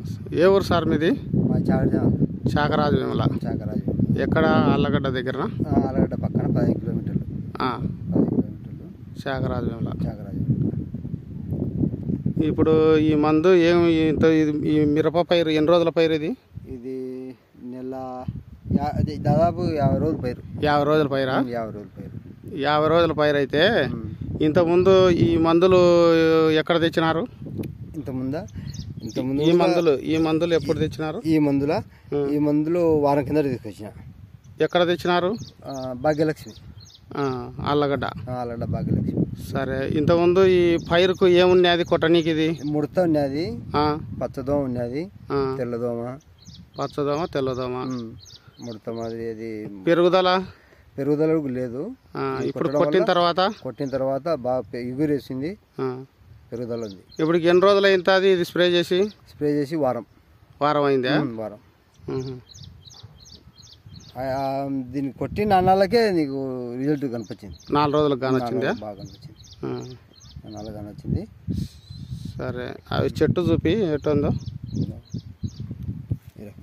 ఏ ఊరు సార్ మీది మా చాకర శాకరాజు విమల చాకరాజు ఎక్కడ అల్లగడ్డ దగ్గర ఆలగడ్డ పక్కన పదిహేను కిలోమీటర్లు పదిహేను కిలోమీటర్లు శాకరాజు విమల చాకరాజు ఇప్పుడు ఈ మందు ఏం ఇంత ఇది- ఈ మిరప పైరు ఎన్ని రోజుల పైరు ఇది ఇది నెల యా- అది దాదాపు యాభై రోజులు పైరు యాభై రోజుల పైరా యాభై రోజులు పైరు యాభై రోజుల పైరు అయితే ఇంతకుముందు ఈ మందులు ఎక్కడ తెచ్చినారు ఇంతకుముందా ఇంతకుముందు ఈ మందులు ఈ మందులు ఎప్పుడు తెచ్చినారు ఈ మందుల ఈ మందులు వారం కింద తీసుకొచ్చిన ఎక్కడ తెచ్చినారు ఆ, భాగ్యలక్ష్మి ఆ, ఆళ్ళగడ్డ ఆ, ఆలగడ్డ భాగ్యలక్ష్మి సరే ఇంతకుముందు ఈ పైరుకు ఏమున్నది కొట్టనీకి ఇది ముడత ఉన్నది ఆ, పచ్చదోమ ఉన్నది ఆ, తెల్లదోమ పచ్చదోమ తెల్లదోమ ఉమ్, ముడత మాదిరి అది పెరుగుదల పెరుగుదల కూడా లేదు ఆ, ఇప్పుడు కొట్టిన తర్వాత కొట్టిన తర్వాత బాగా పె- ఎగురేసింది ఆ, పెరుగుదల ఉంది ఇప్పుడు ఎన్ని రోజులు అయింది ఇది స్ప్రే చేసి స్ప్రే చేసి వారం వారం అయిందా ఉమ్, వారం ఉహు. ఆ- ఆ, దీన్ని కొట్టిన అన్నాళ్ళకే నీకు రిజల్ట్ కనిపించింది నాలుగు రోజులకు కానొచ్చిందా బాగా కనిపించింది ఆ, అన్నాళ్ళు కనిపించింది సరే అవి చెట్టు చూపి ఎటుందో ఈ రకం.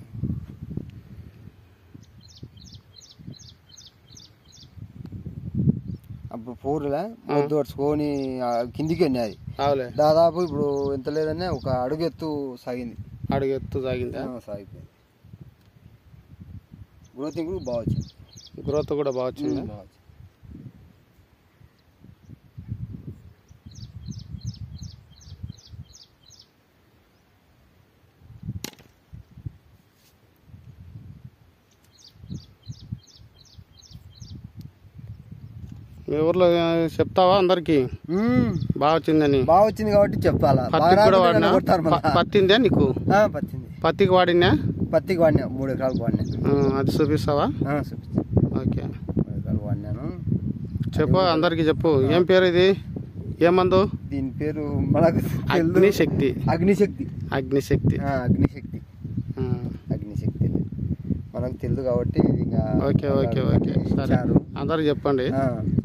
అప్పుడు పూరలే మొద్దు పడుచుకొని ఆ, కిందికి ఉన్నది అవులే దాదాపు ఇప్పుడు ఎంత లేదనే ఒక అడుగు ఎత్తు సాగింది అడుగు ఎత్తు సాగిందా ఆ, సాగిపోయింది గ్రోతింగ్ కూడా బాగా వచ్చింది గ్రోత్ కూడా బాగా వచ్చిందా బాగా వచ్చింది. మీ ఊర్లో ఆ, చెప్తావా అందరికి మ్మ్. బాగా వచ్చిందని బాగా వచ్చింది కాబట్టి చెప్పాలా బాగా పత్తికి కూడా రాకపోతే వాడినా నన్ను కొడతారు మళ్ళా. ప- పత్తిందే నీకు ఆ, పత్తింది పత్తికి వాడినా పత్తికి వాడినా మూడు ఎకరాలకు వాడినా ఆ, అది చూపిస్తావా ఆ, చూపించు ఓకే మూడు ఎకరాలకు వాడినాను చెప్పు అందరికి చెప్పు ఏం పేరు ఇది ఏమందు దీని పేరు మనకు తెలీదు. అగ్నిశక్తి అగ్నిశక్తి అగ్నిశక్తి ఆ, అగ్నిశక్తి ఆ, అగ్నిశక్తి మనకు తెలియదు కాబట్టి ఇది ఇంకా ఓకే ఓకే ఓకే సరే ఇచ్చారు. అందరికి చెప్పండి ఆ,